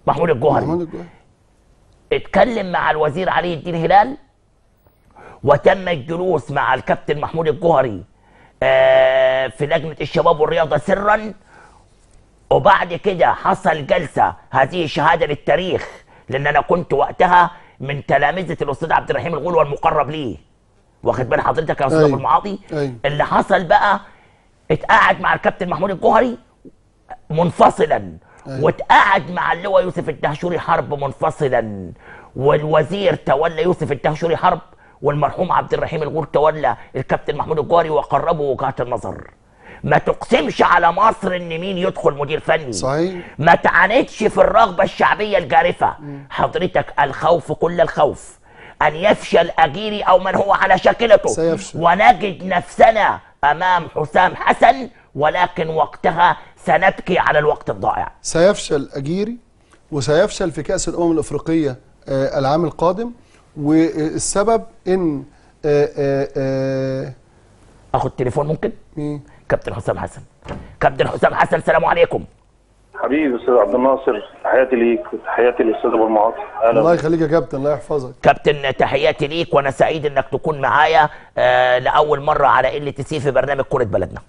محمود الجوهري محمود الجوهري اتكلم مع الوزير علي الدين هلال وتم الجلوس مع الكابتن محمود الجوهري آه، في لجنة الشباب والرياضة سرا وبعد كده حصل جلسة هذه شهادة للتاريخ لأن أنا كنت وقتها من تلامذة الأستاذ عبد الرحيم الغول والمقرب ليه واخد بال حضرتك يا أستاذ أيوة. أبو المعاطي أيوة. اللي حصل بقى اتقعد مع الكابتن محمود الجوهري منفصلا أيوة. واتقعد مع اللواء يوسف الدهشوري حرب منفصلا والوزير تولى يوسف الدهشوري حرب والمرحوم عبد الرحيم الغول تولى الكابتن محمود الجوهري وقربوا وجهات النظر ما تقسمش على مصر ان مين يدخل مدير فني صحيح ما تعاندش في الرغبة الشعبية الجارفة حضرتك الخوف كل الخوف أن يفشل أجيري أو من هو على شاكلته سيفشل. ونجد نفسنا أمام حسام حسن ولكن وقتها سنبكي على الوقت الضائع سيفشل اجيري وسيفشل في كاس الامم الافريقيه آه، العام القادم والسبب ان آه، آه، آه، أخد تليفون ممكن مين كابتن حسام حسن كابتن حسام حسن السلام عليكم حبيبي استاذ عبد الناصر تحياتي ليك وتحياتي للاستاذ ابو المعاطي الله اهلا يخليك يا كابتن الله يحفظك كابتن تحياتي ليك وأنا سعيد إنك تكون معايا آه لأول مرة على ال تي سي في برنامج كرة بلدنا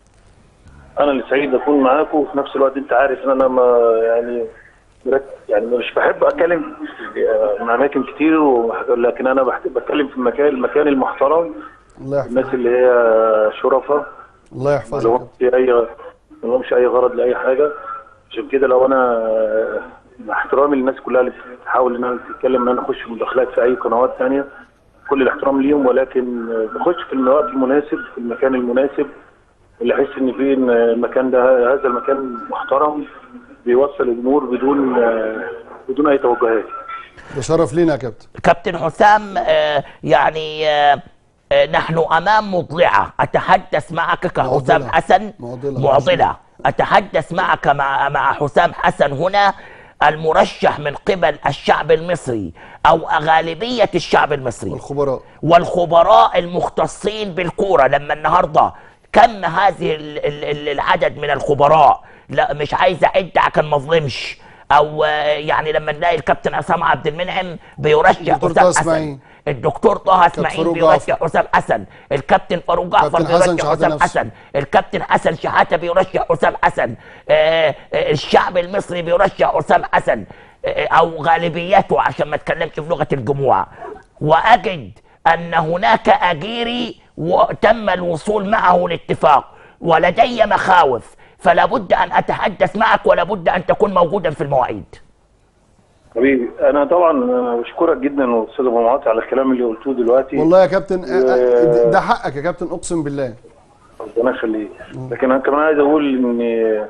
انا اللي سعيد اكون معاكم وفي نفس الوقت انت عارف ان انا ما يعني مرك- يعني مش بحب اتكلم في من اماكن كتير ومح- لكن انا بحب بتكلم في المكان المكان المحترم الله يحفظك الناس اللي هي شرفاء الله يحفظك ما يا لهمش اي ما لهمش اي غرض لاي حاجه عشان كده لو انا مع احترامي للناس كلها اللي بتحاول انها تتكلم ان انا اخش في مداخلات في اي قنوات ثانيه كل الاحترام ليهم ولكن بخش في الوقت المناسب في المكان المناسب اللي احس ان فيه ان المكان ده هذا المكان محترم بيوصل الامور بدون بدون اي توجهات ده شرف لينا يا كابتن كابتن حسام آه يعني آه آه نحن امام مضلعه اتحدث معك كحسام معضلة. حسن معضلة. معضله اتحدث معك مع مع حسام حسن هنا المرشح من قبل الشعب المصري او غالبيه الشعب المصري والخبراء والخبراء المختصين بالكوره لما النهارده كم هذه ال- ال- ال- العدد من الخبراء لا مش عايز اعد عشان ما اظلمش او آه، يعني لما نلاقي الكابتن عصام عبد المنعم بيرشح الدكتور حسام طه حسن إسماعيل. الدكتور طه اسماعيل فاروق بيرشح جعفر. حسام حسن الكابتن فاروق جعفر كابتن حسن بيرشح شحاتة حسام نفسه. حسن الكابتن حسن شحاته بيرشح حسام حسن آه، آه، الشعب المصري بيرشح حسام حسن آه، او غالبيته عشان ما اتكلمش في لغه الجموع واجد ان هناك اجيري وتم الوصول معه لاتفاق ولدي مخاوف فلا بد ان اتحدث معك ولا بد ان تكون موجودا في المواعيد حبيبي انا طبعا أنا بشكرك جدا استاذ ابو معاطي على الكلام اللي قلتوه دلوقتي والله يا كابتن آه، آه، ده حقك يا كابتن اقسم بالله ربنا يخليك لكن انا كمان عايز اقول ان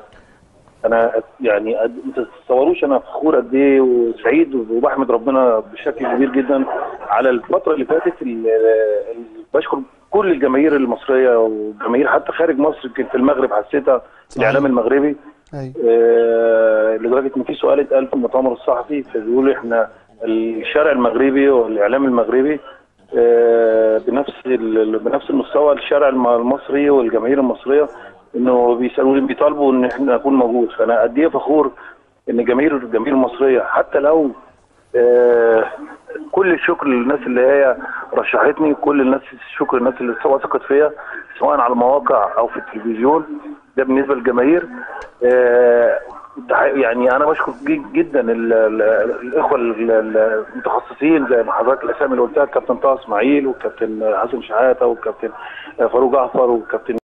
انا يعني قد- ما تتصوروش انا فخور قد ايه وسعيد وبحمد ربنا بشكل كبير جدا على الفتره اللي فاتت ال- ال- بشكر كل الجماهير المصريه والجماهير حتى خارج مصر يمكن في المغرب حسيتها الاعلام المغربي ايوه آه، لدرجه ان في سؤال اتقال في المؤتمر الصحفي فبيقول احنا الشارع المغربي والاعلام المغربي آه، بنفس ال- بنفس المستوى الشارع الم- المصري والجماهير المصريه انه بيسالوا بيطالبوا ان احنا نكون موجود فانا قد ايه فخور ان جماهير الجماهير المصريه حتى لو آه، كل الشكر للناس اللي هي رشحتني كل الناس الشكر للناس اللي وثقت فيا سواء على المواقع او في التلفزيون ده بالنسبه للجماهير آه، تح- يعني انا بشكر جي- جدا ال- ال- الاخوه ال- ال- المتخصصين زي ما حضرتك الاسامي اللي قلتها الكابتن طه اسماعيل والكابتن حسن شحاته والكابتن فاروق جعفر والكابتن